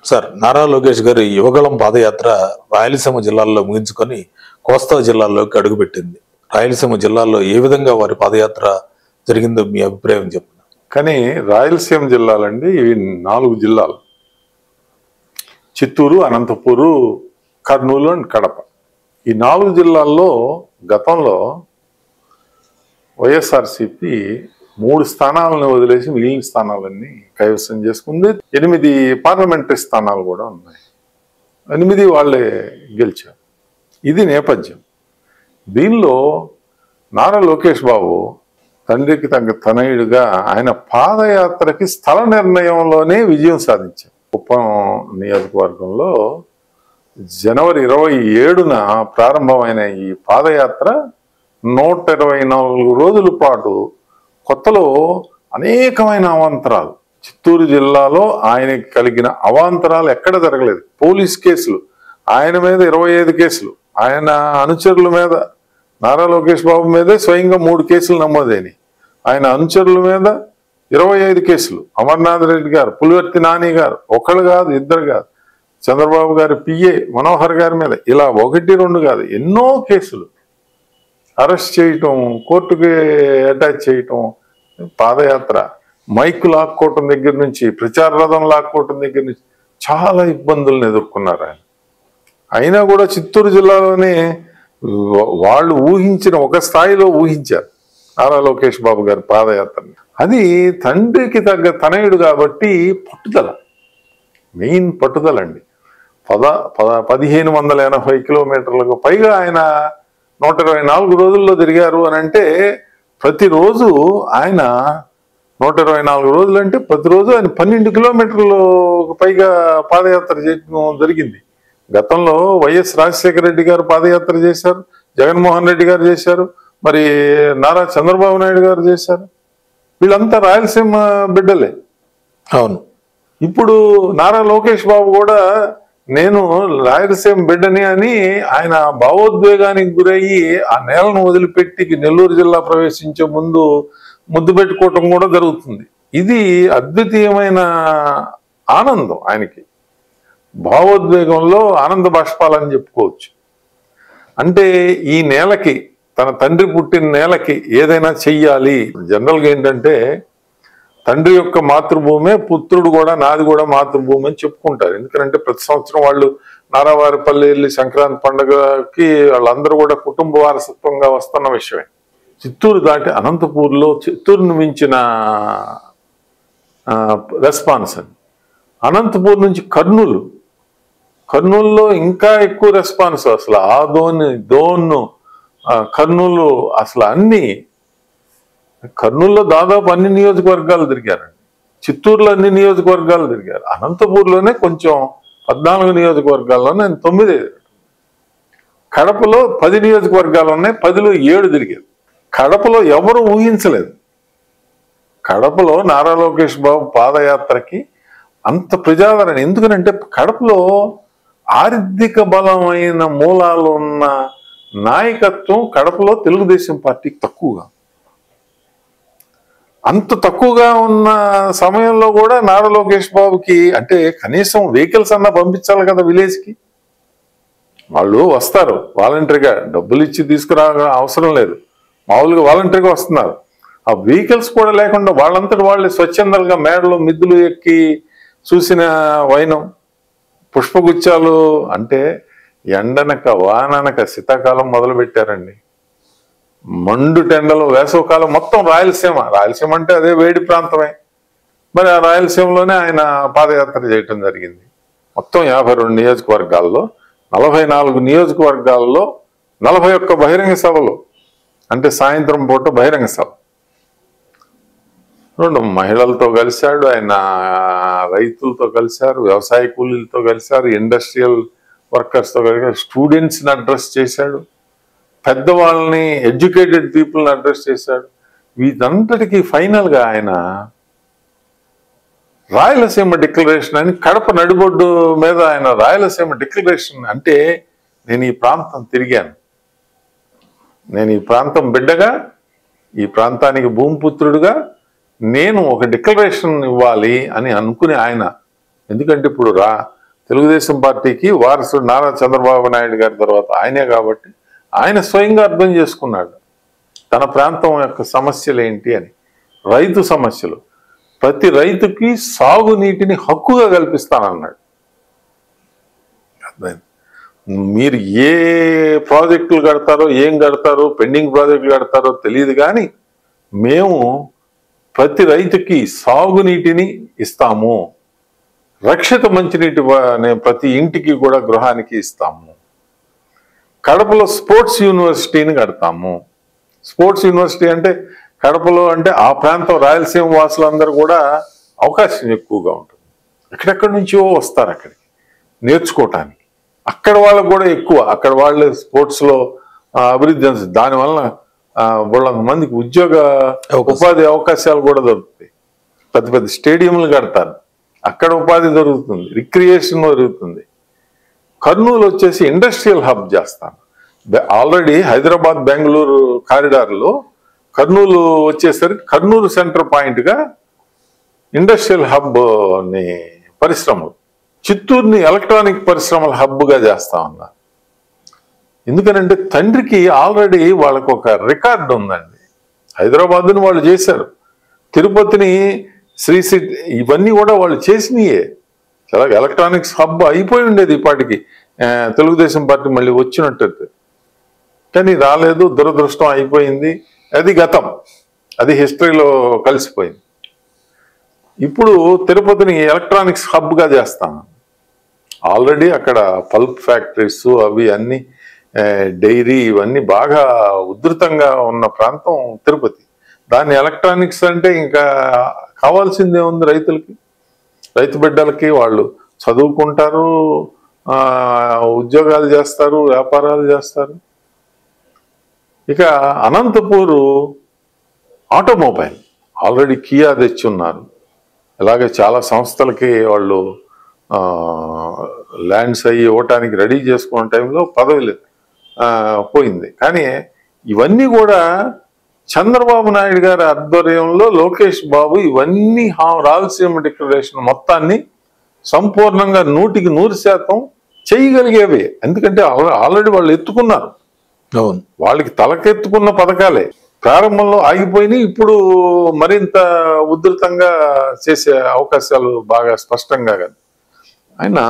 Sir Nara Lokesh గారి యువగళం పాదయాత్ర రాయలసీమ జిల్లాల్లో ముగించుకొని కోస్తా జిల్లాల్లోకి అడుగుపెట్టింది రాయలసీమ జిల్లాల్లో ఏ విధంగా వారి పాదయాత్ర జరిగిందో మీ అభిప్రాయం చెప్పండి కానీ రాయలసీమ జిల్లాలండి ఇవి నాలుగు జిల్లాలు చిత్తూరు అనంతపూరు కర్నూలు అండ్ కడప ఈ నాలుగు జిల్లాల్లో గతంలో వైఎస్ఆర్సిపి మూడు స్థానాలను వదిలేసి మిగిలిన స్థానాలన్నీ కైవసం చేసుకుంది ఎనిమిది పార్లమెంటరీ స్థానాలు కూడా ఉన్నాయి ఎనిమిది వాళ్ళే గెలిచారు ఇది నేపథ్యం దీనిలో నారా లోకేష్ బాబు తండ్రికి తగ్గ తనయుడిగా ఆయన పాదయాత్రకి స్థల నిర్ణయంలోనే విజయం సాధించారు కుప్పం నియోజకవర్గంలో జనవరి ఇరవై ఏడున ప్రారంభమైన ఈ పాదయాత్ర నూట ఇరవై నాలుగు రోజుల పాటు కొత్తలో అనేకమైన అవాంతరాలు చిత్తూరు జిల్లాలో ఆయనకి కలిగిన అవాంతరాలు ఎక్కడ జరగలేదు పోలీస్ కేసులు ఆయన మీద ఇరవై ఐదు కేసులు ఆయన అనుచరుల మీద నారా లోకేష్ బాబు మీదే స్వయంగా మూడు కేసులు నమోదైనవి ఆయన అనుచరుల మీద ఇరవై ఐదు కేసులు అమర్నాథ్ రెడ్డి గారు పులివర్తి నాని గారు ఒకళ్ళు కాదు ఇద్దరు కాదు చంద్రబాబు గారి పిఏ మనోహర్ గారి మీద ఇలా ఒకటి రెండు కాదు ఎన్నో కేసులు అరెస్ట్ చేయటం కోర్టుకి అటాచ్ చేయటం పాదయాత్ర మైక్ లాక్కోవటం దగ్గర నుంచి ప్రచార రథం లాక్కోవటం దగ్గర నుంచి చాలా ఇబ్బందులను ఎదుర్కొన్నారు ఆయన అయినా కూడా చిత్తూరు జిల్లాలోనే వా- వాళ్ళు ఊహించిన ఒక స్థాయిలో ఊహించారు నారా లోకేష్ బాబు గారి పాదయాత్రని అది తండ్రికి తగ్గ తనయుడు కాబట్టి పట్టుదల మెయిన్ పట్టుదల అండి పద పద పదిహేను వందల ఎనభై కిలోమీటర్లకు పైగా ఆయన నూట ఇరవై నాలుగు రోజుల్లో తిరిగారు అని అంటే ప్రతిరోజు ఆయన నూట ఇరవై నాలుగు రోజులు అంటే ప్రతిరోజు ఆయన పన్నెండు కిలోమీటర్లు పైగా పాదయాత్ర చేయడం జరిగింది గతంలో వైఎస్ రాజశేఖర రెడ్డి గారు పాదయాత్ర చేశారు జగన్మోహన్ రెడ్డి గారు చేశారు మరి నారా చంద్రబాబు నాయుడు గారు చేశారు వీళ్ళంతా రాయలసీమ బిడ్డలే అవును ఇప్పుడు నారా లోకేష్ బాబు కూడా నేను రాయలసీమ బిడ్డని అని ఆయన భావోద్వేగానికి గురయ్యి ఆ నేలను వదిలిపెట్టి నెల్లూరు జిల్లా ప్రవేశించే ముందు ముద్దు పెట్టుకోవటం కూడా జరుగుతుంది ఇది అద్వితీయమైన ఆనందం ఆయనకి భావోద్వేగంలో ఆనంద బాష్పాలని చెప్పుకోవచ్చు అంటే ఈ నేలకి తన తండ్రి పుట్టిన నేలకి ఏదైనా చెయ్యాలి జనరల్గా ఏంటంటే తండ్రి యొక్క మాతృభూమే పుత్రుడు కూడా నాది కూడా మాతృభూమి అని చెప్పుకుంటారు ఎందుకంటే ప్రతి సంవత్సరం వాళ్ళు నారావారిపల్లి వెళ్ళి సంక్రాంతి పండుగకి వాళ్ళందరూ కూడా కుటుంబ వారసత్వంగా వస్తున్న విషయమే చిత్తూరు దాటి అనంతపూర్లో చిత్తూరును మించిన రెస్పాన్స్ అని అనంతపూర్ నుంచి కర్నూలు కర్నూలులో ఇంకా ఎక్కువ రెస్పాన్స్ అసలు ఆ దోన్ దోన్ను ఆ, కర్నూలు అసలు అన్ని కర్నూలులో దాదాపు అన్ని నియోజకవర్గాలు తిరిగారండి చిత్తూరులో అన్ని నియోజకవర్గాలు తిరిగారు అనంతపూర్లోనే కొంచెం పద్నాలుగు నియోజకవర్గాల్లో నేను తొమ్మిది కడపలో పది నియోజకవర్గాలు ఉన్నాయి పదిలో ఏడు తిరిగారు కడపలో ఎవరు ఊహించలేదు కడపలో నారా లోకేష్ బాబు పాదయాత్రకి అంత ప్రజాదరణ ఎందుకనంటే కడపలో ఆర్థిక బలమైన మూలాలు ఉన్న నాయకత్వం కడపలో తెలుగుదేశం పార్టీకి తక్కువగా అంత తక్కువగా ఉన్న సమయంలో కూడా నారా లోకేష్ బాబుకి అంటే కనీసం వెహికల్స్ అన్నా పంపించాలి కదా విలేజ్ కి వాళ్ళు వస్తారు వాలంటరీగా డబ్బులు ఇచ్చి తీసుకురా అవసరం లేదు మామూలుగా వాలంటరీగా వస్తున్నారు ఆ వెహికల్స్ కూడా లేకుండా వాళ్ళంతటి వాళ్ళే స్వచ్ఛందంగా మేడలు మిద్దులు ఎక్కి చూసిన వైనం పుష్పగుచ్చాలు అంటే ఎండనక వాననక శీతాకాలం మొదలు పెట్టారండి మండు టెండలు వేసవకాలం మొత్తం రాయలసీమ రాయలసీమ అంటే అదే వేడి ప్రాంతమే మరి ఆ రాయలసీమలోనే ఆయన పాదయాత్ర చేయటం జరిగింది మొత్తం యాభై రెండు నియోజకవర్గాల్లో నలభై నాలుగు నియోజకవర్గాల్లో నలభై ఒక్క బహిరంగ సభలు అంటే సాయంత్రం పూట బహిరంగ సభ రెండు మహిళలతో కలిశాడు ఆయన రైతులతో కలిశారు వ్యవసాయ కూలీలతో కలిశారు ఇండస్ట్రియల్ వర్కర్స్తో కలిశారు స్టూడెంట్స్ని అడ్రస్ చేశాడు పెద్దవాళ్ళని ఎడ్యుకేటెడ్ పీపుల్ని అడ్రస్ చేశాడు వీటంతటికి ఫైనల్గా ఆయన రాయలసీమ డిక్లరేషన్ అని కడప నడిబొడ్డు మీద ఆయన రాయలసీమ డిక్లరేషన్ అంటే నేను ఈ ప్రాంతం తిరిగాను నేను ఈ ప్రాంతం బిడ్డగా ఈ ప్రాంతానికి భూమిపుత్రుడుగా నేను ఒక డిక్లరేషన్ ఇవ్వాలి అని అనుకునే ఆయన ఎందుకంటే ఇప్పుడు రా తెలుగుదేశం పార్టీకి వారసుడు నారా చంద్రబాబు నాయుడు గారి తర్వాత ఆయనే కాబట్టి ఆయన స్వయంగా అర్థం చేసుకున్నాడు తన ప్రాంతం యొక్క సమస్యలు ఏంటి అని రైతు సమస్యలు ప్రతి రైతుకి సాగునీటిని హక్కుగా కల్పిస్తానన్నాడు అర్థమైంది మీరు ఏ ప్రాజెక్టులు కడతారో ఏం కడతారో పెండింగ్ ప్రాజెక్టులు కడతారో తెలియదు కానీ మేము ప్రతి రైతుకి సాగునీటిని ఇస్తాము రక్షిత మంచినీటి వా- నే- ప్రతి ఇంటికి కూడా గృహానికి ఇస్తాము కడపలో స్పోర్ట్స్ యూనివర్సిటీని కడతాము స్పోర్ట్స్ యూనివర్సిటీ అంటే కడపలో అంటే ఆ ప్రాంతం రాయలసీమ వాసులందరూ కూడా అవకాశం ఎక్కువగా ఉంటుంది ఎక్కడెక్కడి నుంచో వస్తారు అక్కడికి నేర్చుకోవటానికి అక్కడ వాళ్ళకు కూడా ఎక్కువ అక్కడ వాళ్ళు స్పోర్ట్స్ లో ఆ, అభివృద్ధి చెందుతుంది దానివల్ల వాళ్ళ మందికి ఉద్యోగ అవకాశం. ఉపాధి అవకాశాలు కూడా దొరుకుతాయి పెద్ద పెద్ద స్టేడియంలు కడతారు అక్కడ ఉపాధి దొరుకుతుంది రిక్రియేషన్ దొరుకుతుంది కర్నూలు వచ్చేసి ఇండస్ట్రియల్ హబ్ చేస్తాను ఆల్రెడీ హైదరాబాద్ బెంగళూరు కారిడార్లో కర్నూలు వచ్చేసరికి కర్నూలు సెంటర్ పాయింట్ గా ఇండస్ట్రియల్ హబ్ ని పరిశ్రమలు చిత్తూరుని ఎలక్ట్రానిక్ పరిశ్రమల హబ్ గా చేస్తా ఉన్నారు ఎందుకనంటే తండ్రికి ఆల్రెడీ వాళ్ళకు ఒక రికార్డు ఉందండి హైదరాబాద్ని వాళ్ళు చేశారు తిరుపతిని శ్రీ సిటీ ఇవన్నీ కూడా వాళ్ళు చేసినయే చాలా ఎలక్ట్రానిక్స్ హబ్ అయిపోయి ఉండేది ఇప్పటికి ఆ, తెలుగుదేశం పార్టీ మళ్ళీ వచ్చినట్టు కానీ రాలేదు దురదృష్టం అయిపోయింది అది గతం అది హిస్టరీలో కలిసిపోయింది ఇప్పుడు తిరుపతిని ఎలక్ట్రానిక్స్ హబ్గా చేస్తాను ఆల్రెడీ అక్కడ పల్ప్ ఫ్యాక్టరీస్ అవి అన్ని ఆ, డైరీ ఇవన్నీ బాగా ఉధృతంగా ఉన్న ప్రాంతం తిరుపతి దాన్ని ఎలక్ట్రానిక్స్ అంటే ఇంకా కావాల్సిందే ఉంది రైతులకి రైతు బిడ్డలకి వాళ్ళు చదువుకుంటారు ఆ, ఉద్యోగాలు చేస్తారు వ్యాపారాలు చేస్తారు ఇక అనంతపూరు ఆటోమొబైల్ ఆల్రెడీ కియా తెచ్చున్నారు అలాగే చాలా సంస్థలకి వాళ్ళు ల్యాండ్స్ అయ్యి ఇవ్వటానికి రెడీ చేసుకున్న టైంలో పదవి ఆ, పోయింది కానీ ఇవన్నీ కూడా చంద్రబాబు నాయుడు గారి ఆధ్వర్యంలో లోకేష్ బాబు ఇవన్నీ హా- రాయలసీమ డిక్లరేషన్ మొత్తాన్ని సంపూర్ణంగా నూటికి నూరు శాతం చేయగలిగేవి ఎందుకంటే ఆల్రె- ఆల్రెడీ వాళ్ళు ఎత్తుకున్నారు అవును వాళ్ళకి తలకెత్తుకున్న పథకాలే ప్రారంభంలో ఆగిపోయినాయి ఇప్పుడు మరింత ఉధృతంగా చేసే అవకాశాలు బాగా స్పష్టంగా కాదు ఆయన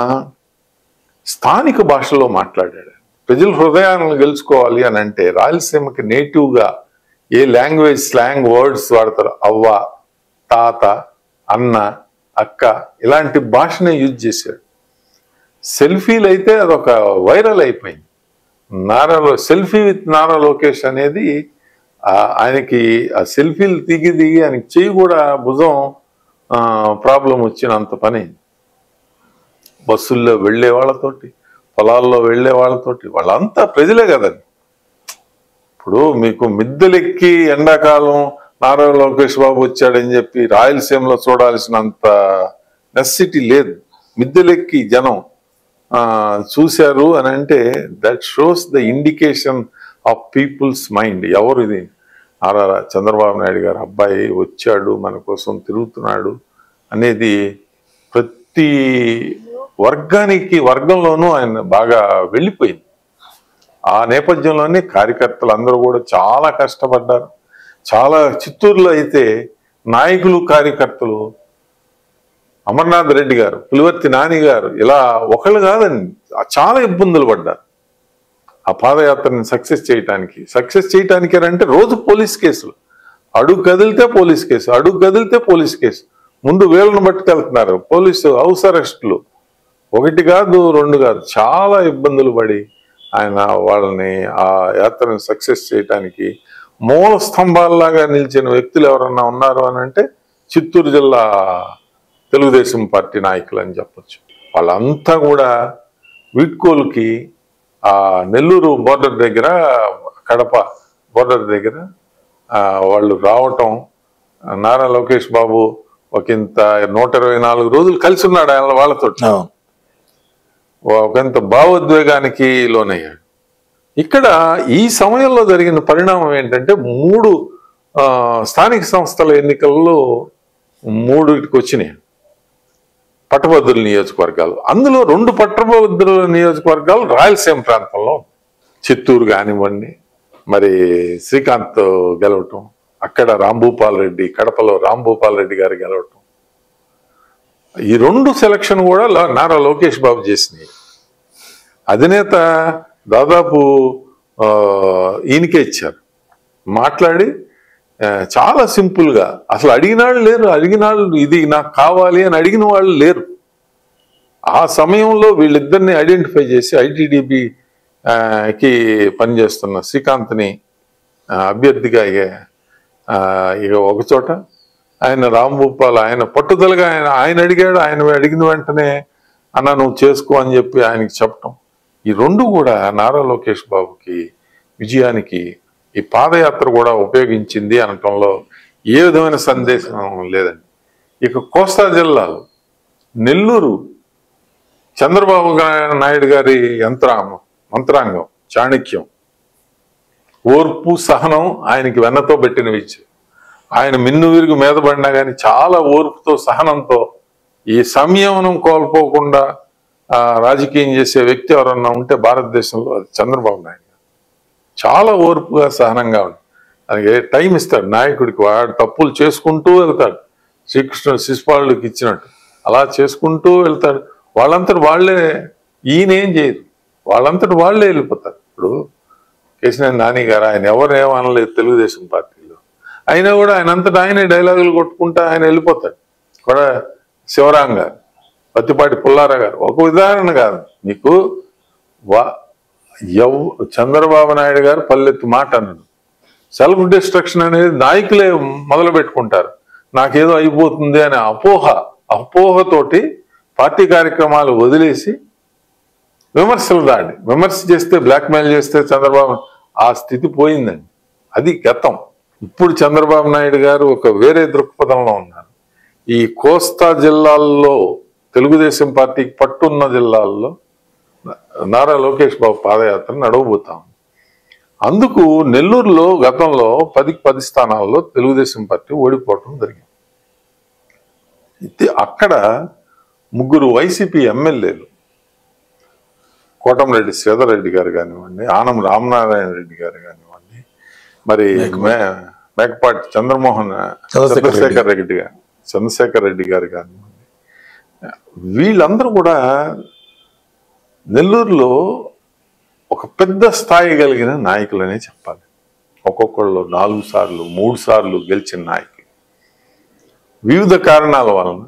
స్థానిక భాషలో మాట్లాడాడు ప్రజల హృదయాలను గెలుచుకోవాలి అని అంటే రాయలసీమకి నేటివ్ గా ఏ లాంగ్వేజ్ స్లాంగ్ వర్డ్స్ వాడతారో అవ్వ తాత అన్న అక్క ఇలాంటి భాషనే యూజ్ చేశాడు సెల్ఫీలు అయితే అదొక వైరల్ అయిపోయింది నారాలో సెల్ఫీ విత్ నారా లోకేష్ అనేది ఆ, ఆయనకి ఆ సెల్ఫీలు దిగి దిగి ఆయనకి చెయ్యి కూడా భుజం ప్రాబ్లం వచ్చినంత పని బస్సుల్లో వెళ్ళే వాళ్ళతోటి పొలాల్లో వెళ్ళే వాళ్ళతోటి వాళ్ళంతా ప్రజలే కదండి ఇప్పుడు మీకు మిద్దెలెక్కి ఎండాకాలం నారా లోకేష్ బాబు వచ్చాడని చెప్పి రాయలసీమలో చూడాల్సినంత నెసిటీ లేదు మిద్దెలెక్కి జనం ఆ, చూశారు అని అంటే that shows the indication of people's mind ఎవరు ఇది నారా చంద్రబాబు నాయుడు గారు అబ్బాయి వచ్చాడు మన కోసం తిరుగుతున్నాడు అనేది ప్రతి వర్గానికి వర్గంలోనూ ఆయన బాగా వెళ్ళిపోయింది ఆ నేపథ్యంలోనే కార్యకర్తలు అందరూ కూడా చాలా కష్టపడ్డారు చాలా చిత్తూరులో అయితే నాయకులు కార్యకర్తలు అమర్నాథ్ రెడ్డి గారు పులివర్తి నాని గారు ఇలా ఒకళ్ళు కాదండి చాలా ఇబ్బందులు పడ్డారు ఆ పాదయాత్రని సక్సెస్ చేయటానికి సక్సెస్ చేయటానికి అంటే రోజు పోలీస్ కేసులు అడుగు కదిలితే పోలీస్ కేసు అడుగు కదిలితే పోలీస్ కేసు ముందు వేలను పట్టుకెళ్తున్నారు పోలీసు హౌస్ అరెస్టులు ఒకటి కాదు రెండు కాదు చాలా ఇబ్బందులు పడి ఆయన వాళ్ళని ఆ యాత్రను సక్సెస్ చేయటానికి మూల స్తంభాల్లాగా నిలిచిన వ్యక్తులు ఎవరన్నా ఉన్నారు అని అంటే చిత్తూరు జిల్లా తెలుగుదేశం పార్టీ నాయకులు అని చెప్పొచ్చు వాళ్ళంతా కూడా వీడ్కోలుకి ఆ నెల్లూరు బోర్డర్ దగ్గర కడప బోర్డర్ దగ్గర ఆ, వాళ్ళు రావటం నారా లోకేష్ బాబు ఒకంత నూట ఇరవై నాలుగు రోజులు కలిసి ఉన్నాడు ఆయన వాళ్ళతో అవును ఒకంత భావోద్వేగానికి లోనయ్యాడు ఇక్కడ ఈ సమయంలో జరిగిన పరిణామం ఏంటంటే మూడు ఆ, స్థానిక సంస్థల ఎన్నికల్లో మూడుకి వచ్చినాయి పట్టభద్రుల నియోజకవర్గాలు అందులో రెండు పట్టభద్రుల నియోజకవర్గాలు రాయలసీమ ప్రాంతంలో ఉన్నాయి. చిత్తూరు కానివ్వండి మరి శ్రీకాంత్ గెలవటం అక్కడ రాంభూపాల్ రెడ్డి కడపలో రాంభూపాల్ రెడ్డి గారు గెలవటం ఈ రెండు సెలక్షన్ కూడా లా- నారా లోకేష్ బాబు చేసినాయి అధినేత దాదాపు ఆ, ఈయనకే ఇచ్చారు మాట్లాడి ఆ, చాలా సింపుల్ గా అసలు అడిగిన వాళ్ళు లేరు అడిగిన వాళ్ళు ఇది నాకు కావాలి అని అడిగిన వాళ్ళు లేరు ఆ సమయంలో వీళ్ళిద్దరిని ఐడెంటిఫై చేసి ఐటీడీపీ కి పనిచేస్తున్న శ్రీకాంత్ని ఆ, అభ్యర్థిగా ఇక, ఆ, ఇక ఒక చోట ఆయన రాంభూపాల్ ఆయన పట్టుదలగా ఆయన ఆయన అడిగాడు ఆయన అడిగిన వెంటనే అన్న నువ్వు చేసుకో అని చెప్పి ఆయనకి చెప్పటం ఈ రెండు కూడా నారా లోకేష్ బాబుకి విజయానికి ఈ పాదయాత్ర కూడా ఉపయోగించింది అనటంలో ఏ విధమైన సందేశం లేదండి ఇక కోస్తా జిల్లాలో నెల్లూరు చంద్రబాబు గా- నాయుడు గారి యంత్రాంగం మంత్రాంగం చాణక్యం ఓర్పు సహనం ఆయనకి వెన్నతో పెట్టిన విద్య ఆయన మిన్ను విరుగు మీద పడినా కానీ చాలా ఓర్పుతో సహనంతో ఈ సంయమనం కోల్పోకుండా ఆ, రాజకీయం చేసే వ్యక్తి ఎవరన్నా ఉంటే భారతదేశంలో అది చంద్రబాబు నాయుడు గారు. చాలా ఓర్పుగా సహనంగా ఉంది ఆయనకి టైం ఇస్తాడు నాయకుడికి వాడు తప్పులు చేసుకుంటూ వెళ్తాడు శ్రీకృష్ణుడు శిశుపాలుడికి ఇచ్చినట్టు అలా చేసుకుంటూ వెళ్తాడు వాళ్ళంతటి వాళ్ళే ఈయన ఏం చేయదు వాళ్ళంతటి వాళ్ళే వెళ్ళిపోతారు ఇప్పుడు కేసినేని నాని గారు ఆయన ఎవరు ఏమనలేదు తెలుగుదేశం పార్టీలో అయినా కూడా ఆయన అంతటా ఆయనే డైలాగులు కొట్టుకుంటా ఆయన వెళ్ళిపోతాడు కూడా శివరాం గారు పత్తిపాటి పుల్లారా గారు ఒక ఉదాహరణ కాదు మీకు వా ఎవ్ చంద్రబాబు నాయుడు గారు పల్లెత్తి మాట అన్నాడు సెల్ఫ్ డిస్ట్రక్షన్ అనేది నాయకులే మొదలు పెట్టుకుంటారు నాకేదో అయిపోతుంది అనే అపోహ అపోహతోటి పార్టీ కార్యక్రమాలు వదిలేసి విమర్శలు దాడి విమర్శ చేస్తే బ్లాక్మెయిల్ చేస్తే చంద్రబాబు ఆ స్థితి పోయిందండి అది గతం ఇప్పుడు చంద్రబాబు నాయుడు గారు ఒక వేరే దృక్పథంలో ఉన్నారు ఈ కోస్తా జిల్లాల్లో తెలుగుదేశం పార్టీకి పట్టున్న జిల్లాల్లో నారా లోకేష్ బాబు పాదయాత్ర నడవబోతాం అందుకు నెల్లూరులో గతంలో పదికి పది స్థానాల్లో తెలుగుదేశం పార్టీ ఓడిపోవటం జరిగింది ఇది అక్కడ ముగ్గురు వైసీపీ ఎమ్మెల్యేలు కోటంరెడ్డి శ్రీధర్ గారు కానివ్వండి ఆనం రామనారాయణ రెడ్డి గారు కానివ్వండి మరి మే- మేకపాటి చంద్రమోహన్ చంద్రశేఖర్ రెడ్డి. చంద్రశేఖర్ రెడ్డి గారు చంద్రశేఖర్ రెడ్డి గారు కానివ్వండి వీళ్ళందరూ కూడా నెల్లూరులో ఒక పెద్ద స్థాయి కలిగిన నాయకులనే చెప్పాలి ఒక్కొక్కళ్ళు నాలుగు సార్లు మూడు సార్లు గెలిచిన నాయకులు వివిధ కారణాల వలన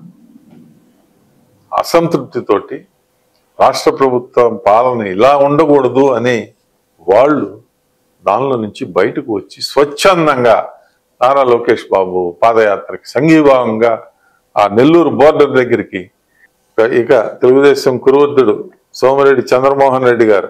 అసంతృప్తితోటి రాష్ట్ర ప్రభుత్వం పాలన ఇలా ఉండకూడదు అని వాళ్ళు దానిలో నుంచి బయటకు వచ్చి స్వచ్ఛందంగా నారా లోకేష్ బాబు పాదయాత్రకి సంఘీభావంగా ఆ నెల్లూరు బోర్డర్ దగ్గరికి ఇక- ఇక తెలుగుదేశం కురువద్దుడు సోమిరెడ్డి చంద్రమోహన్ రెడ్డి గారు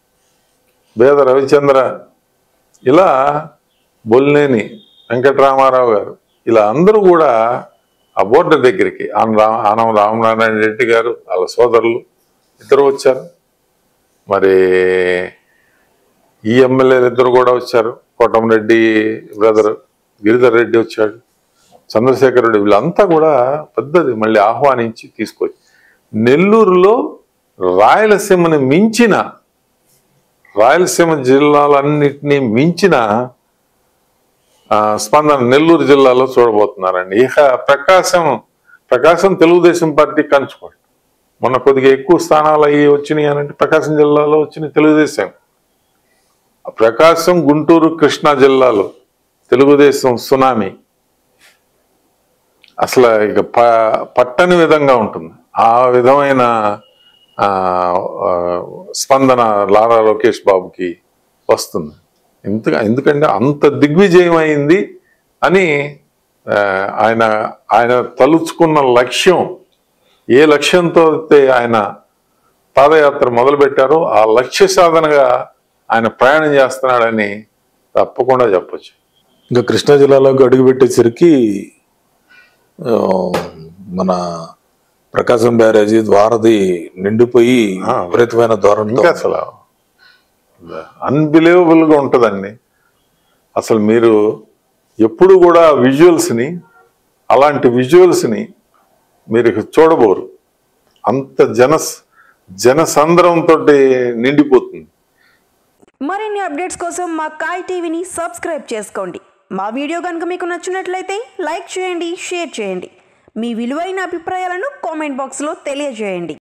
బేద రవిచంద్ర ఇలా బొల్నేని వెంకటరామారావు గారు ఇలా అందరూ కూడా ఆ బోర్డర్ దగ్గరికి ఆన రా ఆనం రామనారాయణ రెడ్డి గారు వాళ్ళ సోదరులు ఇద్దరు వచ్చారు మరి ఈ ఎమ్మెల్యేలు ఇద్దరు కూడా వచ్చారు కోటంరెడ్డి బ్రదర్ గిరిధర్ రెడ్డి వచ్చాడు చంద్రశేఖర్ రెడ్డి వీళ్ళంతా కూడా పెద్దది మళ్ళీ ఆహ్వానించి తీసుకొచ్చి నెల్లూరులో రాయలసీమని మించిన రాయలసీమ జిల్లాలన్నిటినీ మించిన ఆ, స్పందన నెల్లూరు జిల్లాలో చూడబోతున్నారండి ఇక ప్రకాశం ప్రకాశం తెలుగుదేశం పార్టీ కంచుకోండి మొన్న కొద్దిగా ఎక్కువ స్థానాలు అయ్యి వచ్చినాయి అని అంటే ప్రకాశం జిల్లాలో వచ్చినాయి తెలుగుదేశం ప్రకాశం గుంటూరు కృష్ణా జిల్లాలో తెలుగుదేశం సునామీ అసలు ఇక ప పట్టని విధంగా ఉంటుంది ఆ విధమైన ఆ, ఆ, స్పందన లారా లోకేష్ బాబుకి వస్తుంది ఎంత ఎందుకంటే అంత దిగ్విజయం అయింది అని ఆ, ఆయన ఆయన తలుచుకున్న లక్ష్యం ఏ లక్ష్యంతో అయితే ఆయన పాదయాత్ర మొదలుపెట్టారో ఆ లక్ష్య సాధనగా ఆయన ప్రయాణం చేస్తున్నాడని తప్పకుండా చెప్పొచ్చు ఇంకా కృష్ణా జిల్లాలోకి అడుగుపెట్టేసరికి ఆ, మన ప్రకాశం బ్యారేజీ ద్వారది నిండిపోయి ఆ. విపరీతమైన ధోరణితో ఇంకా అసలు అన్బిలీవబుల్ గా ఉంటుందండి అసలు మీరు ఎప్పుడు కూడా విజువల్స్ ని అలాంటి విజువల్స్ ని మీరు ఇక చూడబోరు అంత జన జనసంద్రంతో నిండిపోతుంది మరిన్ని అప్డేట్స్ కోసం మా కాయ్ టీవీని సబ్స్క్రైబ్ చేసుకోండి మా వీడియో కనుక మీకు నచ్చినట్లయితే లైక్ చేయండి షేర్ చేయండి మీ విలువైన అభిప్రాయాలను కామెంట్ బాక్స్లో తెలియజేయండి